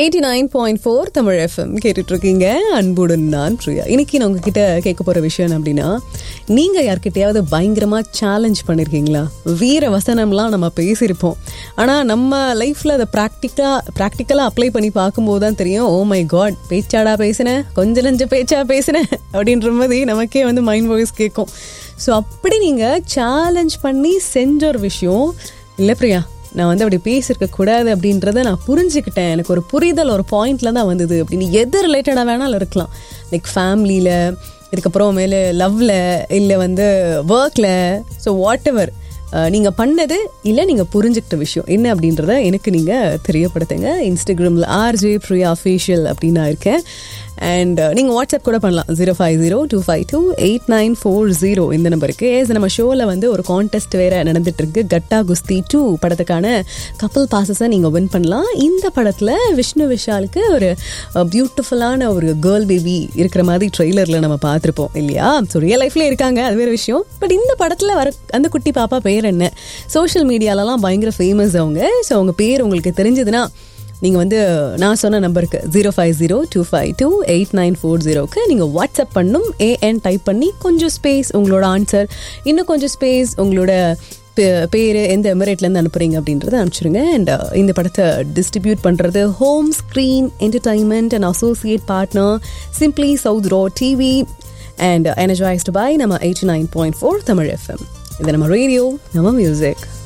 eighty nine point four Tamil F M கேட்டுட்டு இருக்கீங்க அன்புடன் நான் பிரியா இன்னைக்கு நான் உங்ககிட்ட கேட்க போற விஷயம் என்ன அப்படின்னா நீங்க யார்கிட்டயாவது பயங்கரமா சேலஞ்ச் பண்ணிருக்கீங்களா வீர வசனம்லாம் நம்ம பேசியிருப்போம் ஆனா நம்ம லைஃப்ல அதை ப்ராக்டிக்கலா ப்ராக்டிக்கலா அப்ளை பண்ணி பார்க்கும்போது தான் தெரியும் ஓ மை காட் பேச்சாடா பேசினேன் கொஞ்ச நஞ்ச பேச்சா பேசினேன் அப்படின்ற மாதிரி நமக்கே வந்து மைண்ட் வாய்ஸ் கேட்கும் ஸோ அப்படி நீங்க சேலஞ்ச் பண்ணி செஞ்ச ஒரு விஷயம் இல்லை பிரியா நான் வந்து அப்படி பேசியிருக்க கூடாது அப்படின்றத நான் புரிஞ்சுக்கிட்டேன் எனக்கு ஒரு புரிதல் ஒரு பாயிண்ட்ல தான் வந்தது அப்படின்னு எது ரிலேட்டடாக வேணாலும் இருக்கலாம் லைக் ஃபேமிலியில் இதுக்கப்புறம் மேலே லவ்வில் இல்லை வந்து ஒர்க்கில் ஸோ வாட் எவர் நீங்கள் பண்ணது இல்லை நீங்கள் புரிஞ்சுக்கிட்ட விஷயம் என்ன அப்படின்றத எனக்கு நீங்கள் தெரியப்படுத்துங்க இன்ஸ்டாகிராமில் ஆர்ஜே ப்ரியா அஃபீஷியல் அப்படின்னு நான் இருக்கேன் அண்ட் நீங்கள் வாட்ஸ்அப் கூட பண்ணலாம் zero five zero two five two eight nine four zero இந்த நம்பருக்கு ஏஸ் நம்ம ஷோவில் வந்து ஒரு கான்டெஸ்ட் வேறு நடந்துட்டு இருக்கு கட்டா குஸ்தி டூ படத்துக்கான கப்பல் பாசஸை நீங்கள் வின் பண்ணலாம் இந்த படத்தில் விஷ்ணு விஷாலுக்கு ஒரு பியூட்டிஃபுல்லான ஒரு கேர்ள் பேபி இருக்கிற மாதிரி ட்ரெய்லரில் நம்ம பார்த்துருப்போம் இல்லையா ஸோ ரியல் லைஃப்லேயே இருக்காங்க அது வேறு விஷயம் பட் இந்த படத்தில் வர அந்த குட்டி பாப்பா பேர் என்ன சோஷியல் மீடியாலலாம் பயங்கர ஃபேமஸ் அவங்க ஸோ அவங்க பேர் உங்களுக்கு தெரிஞ்சதுன்னா நீங்கள் வந்து நான் சொன்ன நம்பருக்கு zero five zero two five two eight nine four ஜீரோக்கு நீங்கள் வாட்ஸ்அப் பண்ணும் ஏஎன் டைப் பண்ணி கொஞ்சம் ஸ்பேஸ் உங்களோட ஆன்சர் இன்னும் கொஞ்சம் ஸ்பேஸ் உங்களோட பேர் எந்த எமிரேட்லேருந்து அனுப்புறீங்க அப்படின்றத அனுப்பிச்சிருங்க அண்ட் இந்த படத்தை டிஸ்ட்ரிபியூட் பண்ணுறது home screen entertainment and associate partner simply south ரோ டிவி அண்ட் எனர்ஜைஸ்டு பை நம்ம eighty nine point four Tamil F M இது நம்ம ரேடியோ நம்ம மியூசிக்